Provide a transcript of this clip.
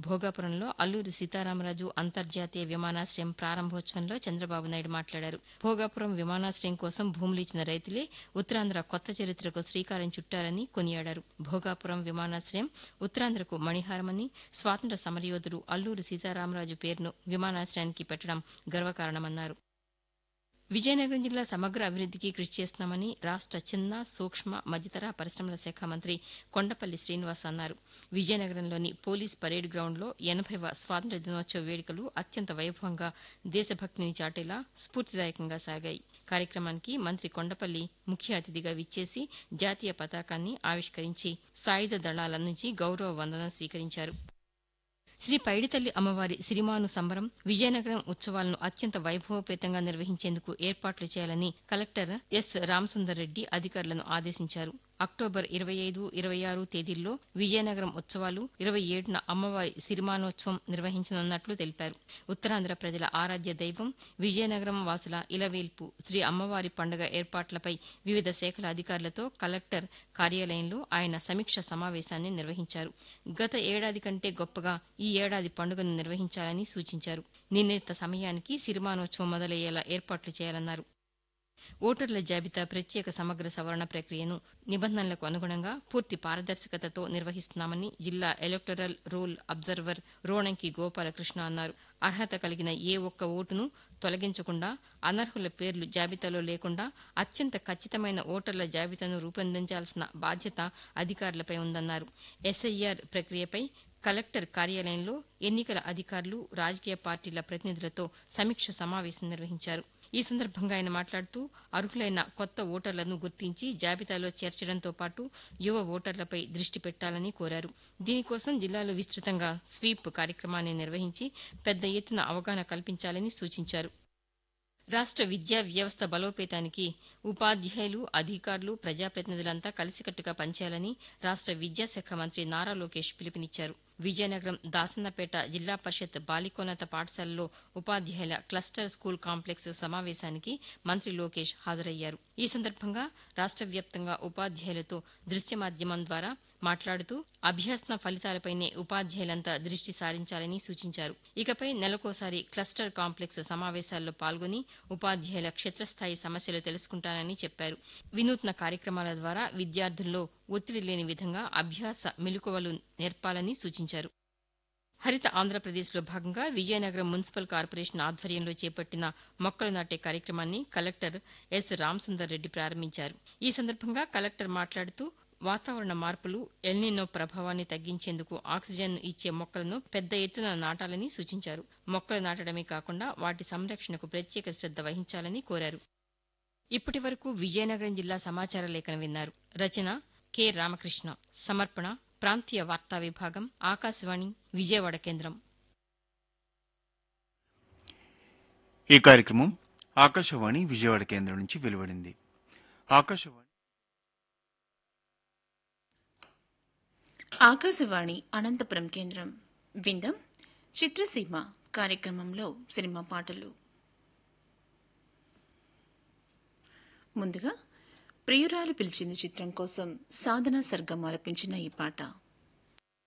భోగాపురంలో అల్లూరి సీతారామరాజు అంతర్జాతీయ విమానాశ్రయం ప్రారంభోత్సవంలో చంద్రబాబు నాయుడు మాట్లాడారు భోగాపురం విమానాశ్రయం కోసం భూములు ఇచ్చిన రైతులే ఉత్తరాంధ్ర కొత్త చరిత్రకు శ్రీకారం చుట్టారని కొనియాడారు భోగాపురం విమానాశ్రయం ఉత్తరాంధ్రకు మణిహారమని స్వాతంత్ర సమరయోధుడు అల్లూరి సీతారామరాజు పేరును విమానాశ్రయానికి పెట్టడం గర్వకారణమన్నారు విజయనగరం జిల్లా సమగ్ర అభివృద్దికి కృషి చేస్తున్నామని రాష్ట చిన్న సూక్ష్మ మధ్యతర పరిశ్రమల శాఖ మంత్రి కొండపల్లి శ్రీనివాస్ అన్నారు విజయనగరంలోని పోలీస్ పరేడ్ గ్రౌండ్లో ఎనభైవ స్వాతంత్ర్య దినోత్సవ వేడుకలు అత్యంత వైభవంగా దేశభక్తిని చాటేలా స్ఫూర్తిదాయకంగా సాగాయి కార్యక్రమానికి మంత్రి కొండపల్లి ముఖ్య అతిథిగా విచ్చేసి జాతీయ పతాకాన్ని ఆవిష్కరించి సాయుధ దళాల నుంచి గౌరవ వందనం స్వీకరించారు శ్రీ పైడితల్లి అమ్మవారి సిరిమాను సంబరం విజయనగరం ఉత్సవాలను అత్యంత వైభవపేతంగా నిర్వహించేందుకు ఏర్పాట్లు చేయాలని కలెక్టర్ ఎస్ రామసుందర్ రెడ్డి అధికారులను ఆదేశించారు అక్టోబర్ ఇరవై ఐదు ఇరవై ఆరు తేదీల్లో విజయనగరం ఉత్సవాలు ఇరవై ఏడున అమ్మవారి సిరిమానోత్సవం నిర్వహించనున్నట్లు తెలిపారు ఉత్తరాంధ్ర ప్రజల ఆరాధ్య దైవం విజయనగరం వాసుల ఇలవేల్పు శ్రీ అమ్మవారి పండుగ ఏర్పాట్లపై వివిధ శాఖల అధికారులతో కలెక్టర్ కార్యాలయంలో ఆయన సమీక్ష సమావేశాన్ని నిర్వహించారు గత ఏడాది కంటే గొప్పగా ఈ ఏడాది పండుగను నిర్వహించాలని సూచించారు నిర్ణీత సమయానికి సిరిమానోత్సవం మొదలయ్యేలా ఏర్పాట్లు చేయాలన్నారు ఓటర్ల జాబితా ప్రత్యేక సమగ్ర సవరణ ప్రక్రియను నిబంధనలకు అనుగుణంగా పూర్తి పారదర్శకతతో నిర్వహిస్తున్నామని జిల్లా electoral roll observer Ronanki Gopalakrishna అన్నారు అర్హత కలిగిన ఏ ఒక్క ఓటును తొలగించకుండా అనర్హుల పేర్లు జాబితాలో లేకుండా అత్యంత ఖచ్చితమైన ఓటర్ల జాబితాను రూపొందించాల్సిన బాధ్యత అధికారులపై ఉందన్నారు ఎస్ఐఆర్ ప్రక్రియపై కలెక్టర్ కార్యాలయంలో ఎన్నికల అధికారులు రాజకీయ పార్టీల ప్రతినిధులతో సమీక్ష సమావేశం నిర్వహించారు ఈ సందర్భంగా ఆయన మాట్లాడుతూ అర్హులైన కొత్త ఓటర్లను గుర్తించి జాబితాలో చేర్చడంతో పాటు యువ ఓటర్లపై దృష్టి పెట్టాలని కోరారు దీనికోసం జిల్లాలో విస్తృతంగా స్వీప్ కార్యక్రమాన్ని నిర్వహించి పెద్ద ఎత్తున అవగాహన కల్పించాలని సూచించారు రాష్ట విద్యా వ్యవస్థ బలోపేతానికి ఉపాధ్యాయులు అధికారులు ప్రజాప్రతినిధులంతా కలిసికట్టుగా పనిచేయాలని రాష్ట విద్యాశాఖ మంత్రి నారా లోకేష్ పిలుపునిచ్చారు విజయనగరం దాసన్నపేట జిల్లా పరిషత్ బాలికోన్నత పాఠశాలలో ఉపాధ్యాయుల క్లస్టర్ స్కూల్ కాంప్లెక్స్ సమావేశానికి మంత్రి లోకేష్ హాజరయ్యారు ఈ సందర్భంగా రాష్ట వ్యాప్తంగా ఉపాధ్యాయులతో దృశ్య మాధ్యమం ద్వారా మాట్లాడుతూ అభ్యాసన ఫలితాలపైనే ఉపాధ్యాయులంతా దృష్టి సారించాలని సూచించారు ఇకపై నెలకోసారి క్లస్టర్ కాంప్లెక్స్ సమావేశాల్లో పాల్గొని ఉపాధ్యాయుల క్షేత్రస్థాయి సమస్యలు తెలుసుకుంటానని చెప్పారు వినూత్న కార్యక్రమాల ద్వారా విద్యార్థుల్లో ఒత్తిడి లేని విధంగా అభ్యాస మెలకువలు నేర్పాలని సూచించారు హరిత ఆంధ్రప్రదేశ్లో భాగంగా విజయనగరం మున్సిపల్ కార్పొరేషన్ ఆధ్వర్యంలో చేపట్టిన మొక్కలు నాటే కార్యక్రమాన్ని కలెక్టర్ ఎస్ రామసుందర్ రెడ్డి ప్రారంభించారు ఈ సందర్భంగా కలెక్టర్ మాట్లాడుతూ వాతావరణ మార్పులు ఎల్నినో ప్రభావాన్ని తగ్గించేందుకు ఆక్సిజన్ ఇచ్చే మొక్కలను పెద్ద ఎత్తున నాటాలని సూచించారు మొక్కలు నాటడమే కాకుండా వాటి సంరక్షణకు ప్రత్యేక శ్రద్ద వహించాలని కోరారు ఇప్పటి వరకు విజయనగరం జిల్లా సమాచార లేఖను విన్నారు రచన కె రామకృష్ణ సమర్పణ ప్రాంతీయ వార్తా విభాగం ఆకాశవాణి విజయవాడ కేంద్రం ఈ కార్యక్రమం ఆకాశవాణి విజయవాడ కేంద్రం నుంచి వెలువడింది ఆకాశవాణి ఆకాశవాణి అనంతపురం కేంద్రం విందం చిత్రసీమ కార్యక్రమంలో సినిమా పాటలు ముందుగా ప్రియురాలు పిలిచింది చిత్రం కోసం సాధన సర్గం ఆలపించిన ఈ పాట